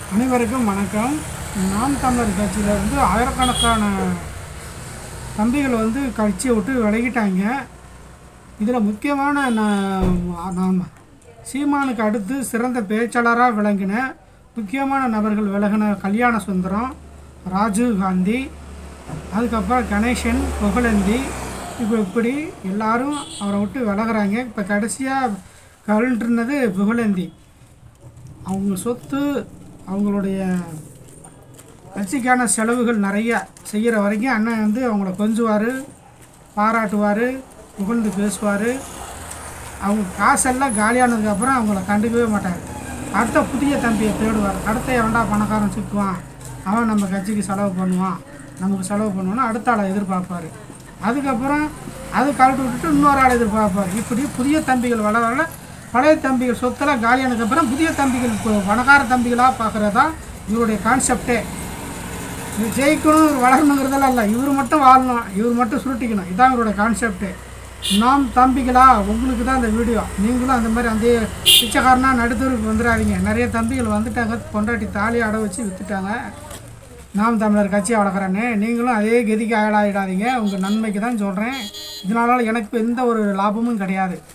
அனைவருக்கும் வணக்கம் நாம் தமிழர் கட்சியில் வந்து ஆயிரக்கணக்கான தம்பிகள் வந்து கட்சியை விட்டு விலகிட்டாங்க இதில் முக்கியமான ந- நாம் சீமானுக்கு அடுத்து சிறந்த பேச்சாளராக விளங்கின முக்கியமான நபர்கள் விலகின கல்யாண சுந்தரம் ராஜீவ் காந்தி அதுக்கப்புறம் கணேசன் புகழந்தி இப்போ இப்படி எல்லாரும் அவரை விட்டு விலகுறாங்க இப்போ கடைசியாக கருண்டிருந்தது புகழந்தி அவங்க சொத்து அவங்களுடைய கட்சிக்கான செலவுகள் நிறையா செய்கிற வரைக்கும் அண்ணன் வந்து அவங்கள கொஞ்சுவார் பாராட்டுவார் புகழ்ந்து பேசுவார் அவங்க காசெல்லாம் காலியானதுக்கப்புறம் அவங்கள கண்டுக்கவே மாட்டார் அடுத்த புதிய தம்பியை தேடுவார் அடுத்த எவன்டா பணக்காரன் சிக்குவான் அவன் நம்ம கட்சிக்கு செலவு பண்ணுவான் நமக்கு செலவு பண்ணுவான்னு அடுத்த ஆளை எதிர்பார்ப்பார் அதுக்கப்புறம் அது கழட்டி விட்டுட்டு இன்னொரு ஆளை எதிர்பார்ப்பார் இப்படி புதிய தம்பிகள் வளர வளர பழைய தம்பிகள் சொத்தெல்லாம் காலியானதுக்கப்புறம் புதிய தம்பிகள் இப்போ பணக்கார தம்பிகளாக பார்க்குறதா இவருடைய கான்செப்டே இது ஜெயிக்கணும் இவர் வளரணுங்கிறதெல்லாம் இல்லை இவர் மட்டும் வாழணும் இவர் மட்டும் சுருட்டிக்கணும் இதான் இவரோட கான்செப்ட்டு நாம் தம்பிகளா உங்களுக்கு தான் இந்த வீடியோ நீங்களும் அந்த மாதிரி அந்த பிச்சைக்காரனா நடுத்தருக்கு வந்துடாதீங்க நிறைய தம்பிகள் வந்துட்டாங்க பொண்டாட்டி தாலி அடை வச்சு விற்றுட்டாங்க நாம் தமிழர் கட்சியை வளர்க்குறேன்னு நீங்களும் அதே கதிக்கு ஆளாயிடாதீங்க உங்கள் நன்மைக்கு தான் சொல்கிறேன் இதனால எனக்கு எந்த ஒரு லாபமும் கிடையாது